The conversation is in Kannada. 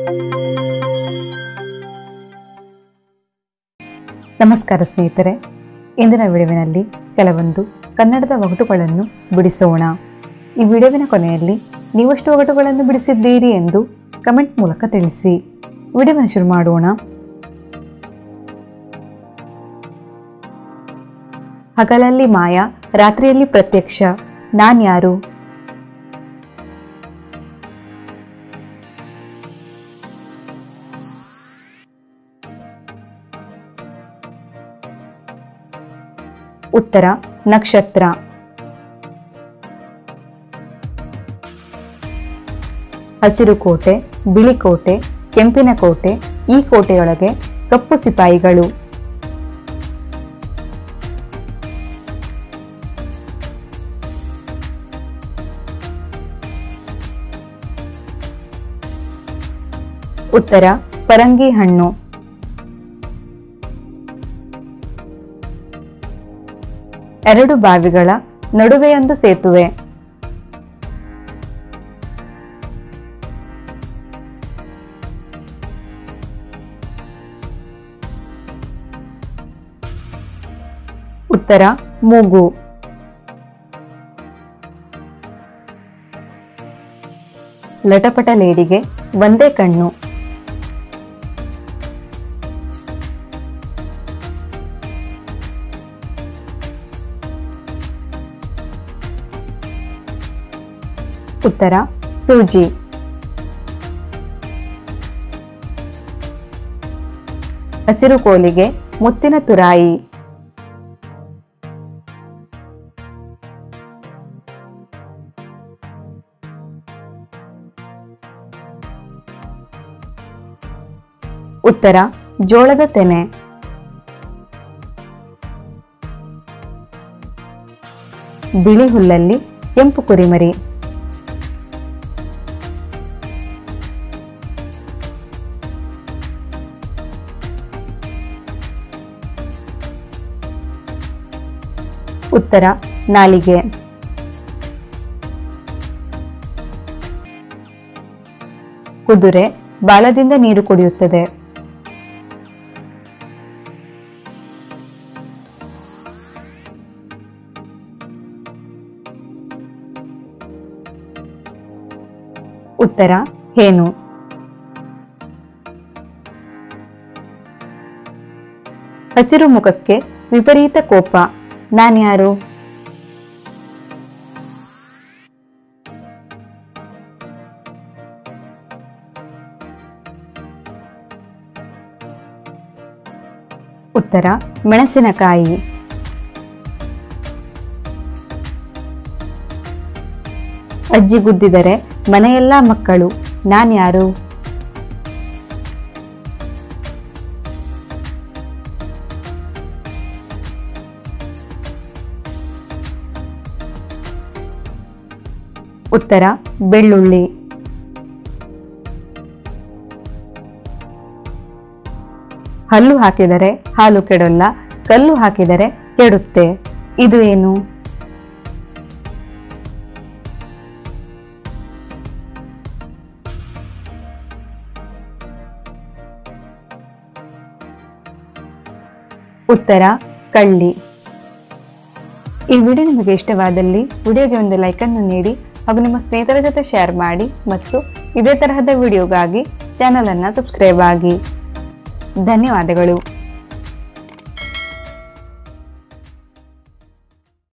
ನಮಸ್ಕಾರ ಸ್ನೇಹಿತರೆ ಇಂದಿನ ವಿಡಿಯೋವಿನಲ್ಲಿ ಕೆಲವೊಂದು ಕನ್ನಡದ ಒಗಟುಗಳನ್ನು ಬಿಡಿಸೋಣ ಈ ವಿಡಿಯೋವಿನ ಕೊನೆಯಲ್ಲಿ ನೀವಷ್ಟು ಒಗಟುಗಳನ್ನು ಬಿಡಿಸಿದ್ದೀರಿ ಎಂದು ಕಮೆಂಟ್ ಮೂಲಕ ತಿಳಿಸಿ ವಿಡಿಯೋವನ್ನು ಶುರು ಮಾಡೋಣ ಹಗಲಲ್ಲಿ ಮಾಯ ರಾತ್ರಿಯಲ್ಲಿ ಪ್ರತ್ಯಕ್ಷ ನಾನ್ಯಾರು ಉತ್ತರ ನಕ್ಷತ್ರ ಹಸಿರು ಕೋಟೆ ಬಿಳಿ ಕೋಟೆ ಕೆಂಪಿನ ಕೋಟೆ ಈ ಕೋಟೆಯೊಳಗೆ ಕಪ್ಪು ಸಿಪಾಯಿಗಳು ಉತ್ತರ ಪರಂಗಿ ಹಣ್ಣು ಎರಡು ಬಾವಿಗಳ ನಡುವೆಯೊಂದು ಸೇತುವೆ ಉತ್ತರ ಮೂಗು ಲಟಪಟ ಲೇಡಿಗೆ ಒಂದೇ ಕಣ್ಣು ಉತ್ತರ ಸೂಜಿ ಹಸಿರು ಕೋಲಿಗೆ ಮುತ್ತಿನ ತುರಾಯಿ ಉತ್ತರ ಜೋಳದ ತೆನೆ ಬಿಳಿ ಹುಲ್ಲಲ್ಲಿ ಕೆಂಪು ಕುರಿಮರಿ ಉತ್ತರ ನಾಲಿಗೆ ಕುದುರೆ ಬಾಲದಿಂದ ನೀರು ಕುಡಿಯುತ್ತದೆ ಉತ್ತರ ಹೇನು ಹಸಿರು ಮುಖಕ್ಕೆ ವಿಪರೀತ ಕೋಪ ನಾನ್ಯಾರು ಉತ್ತರ ಮೆಣಸಿನಕಾಯಿ ಅಜ್ಜಿ ಗುದ್ದಿದರೆ ಮನೆಯೆಲ್ಲ ಮಕ್ಕಳು ನಾನ್ಯಾರು ಉತ್ತರ ಬೆಳ್ಳುಳ್ಳಿ ಹಲ್ಲು ಹಾಕಿದರೆ ಹಾಲು ಕೆಡೋಲ್ಲ ಕಲ್ಲು ಹಾಕಿದರೆ ಕೆಡುತ್ತೆ ಇದು ಏನು ಉತ್ತರ ಕಳ್ಳಿ ಈ ವಿಡಿಯೋ ನಿಮಗೆ ಇಷ್ಟವಾದಲ್ಲಿ ವಿಡಿಯೋಗೆ ಒಂದು ಲೈಕ್ ಅನ್ನು ನೀಡಿ ಹಾಗೂ ನಿಮ್ಮ ಸ್ನೇಹಿತರ ಜೊತೆ ಶೇರ್ ಮಾಡಿ ಮತ್ತು ಇದೇ ತರಹದ ವಿಡಿಯೋಗಾಗಿ ಚಾನಲ್ ಅನ್ನು ಸಬ್ಸ್ಕ್ರೈಬ್ ಆಗಿ ಧನ್ಯವಾದಗಳು